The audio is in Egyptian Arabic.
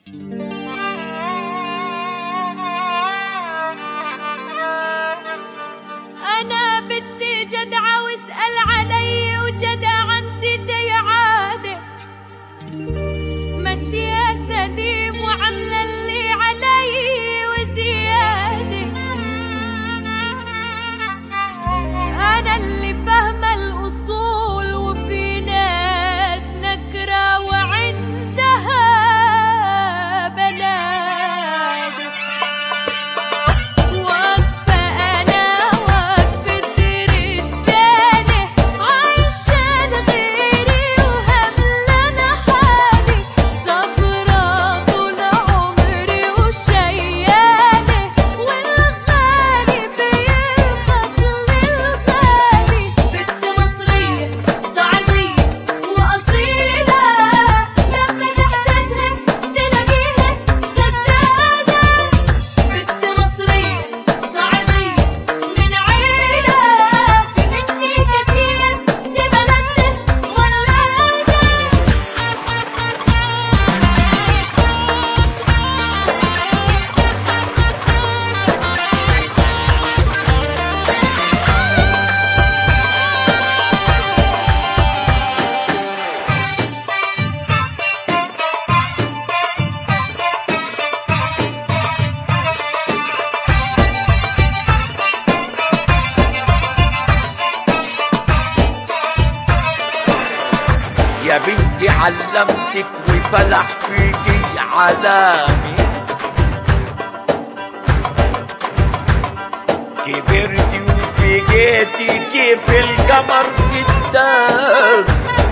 أنا بدي جدعة واسأل علي وجدع أنت دي عادة ماشية سليم وعاملة اللي علي وزيادة أنا اللي فاهمة الأصول وفي ناس نكرة وعندها بلاد واقفة أنا واقفة رجالة عايشة لغيري وهملانة حالي صبرة طول عمري وشيالة والغالي بيرخص للغالي بنت مصرية صعيدية وأصيلة لما تحتاجها تلاقيها سدادة بنت مصرية صعيدية من عيلة في مني كتير دي بلدنا ولادة يا بنتي علمتك وفلح فيكي علامي كبرتي وبقيتي كيف القمر قدام